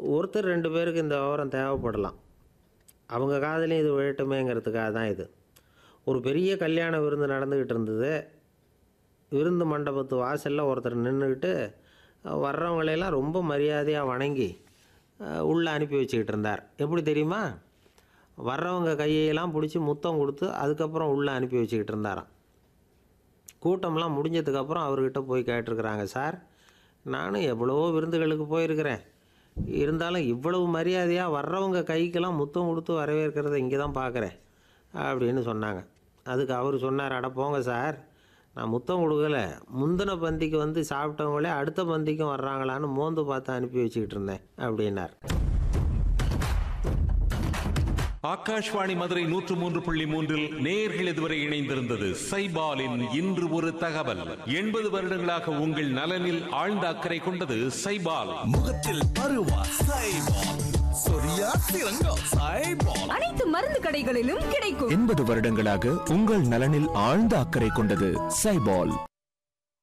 ஒருத்தர் ரெண்டு பேருக்கு இந்த விவரம் தேவைப்படலாம் அவங்க காதலையும் இது விழட்டுமேங்கிறதுக்காக தான் இது ஒரு பெரிய கல்யாண விருந்து நடந்துக்கிட்டு இருந்தது விருந்து மண்டபத்து வாசலில் ஒருத்தர் நின்றுக்கிட்டு வர்றவங்களையெல்லாம் ரொம்ப மரியாதையாக வணங்கி அஹ், உள்ளே அனுப்பி வச்சுக்கிட்டு இருந்தார் எப்படி தெரியுமா வர்றவங்க கையெல்லாம் பிடிச்சி முத்தம் கொடுத்து அதுக்கப்புறம் உள்ளே அனுப்பி வச்சுக்கிட்டு இருந்தாராம் கூட்டம்லாம் முடிஞ்சதுக்கப்புறம் அவர்கிட்ட போய் கேட்டிருக்கிறாங்க சார் நானும் எவ்வளவோ விருந்துகளுக்கு போயிருக்கிறேன் இருந்தாலும் இவ்வளவு மரியாதையாக வர்றவங்க கைக்கெல்லாம் முத்தம் கொடுத்து வரவேற்கிறத இங்கே தான் பார்க்குறேன் அப்படின்னு சொன்னாங்க அதுக்கு அவர் சொன்னார் அட போங்க சார் நான் முத்தம் கொடுக்கல முந்தின பந்திக்கு வந்து சாப்பிட்டவங்களே அடுத்த பந்திக்கும் வர்றாங்களான்னு மோந்து பார்த்து அனுப்பி வச்சுக்கிட்டு இருந்தேன் அப்படின்னார் ஆகாஷ்வாணி மதுரை நூற்று மூன்று புள்ளி மூன்றில் நேர்கள் இதுவரை இணைந்திருந்தது சைபாலின் இன்று ஒரு தகவல் எண்பது வருடங்களாக உங்கள் நலனில் ஆழ்ந்த அக்கறை கொண்டது சைபால் முகத்தில் பருவா சைபால் சொரியா சிறங்கம் சைபால் அனைத்து மருந்து கடைகளிலும் கிடைக்கும் எண்பது வருடங்களாக உங்கள் நலனில் ஆழ்ந்த அக்கறை கொண்டது சைபால்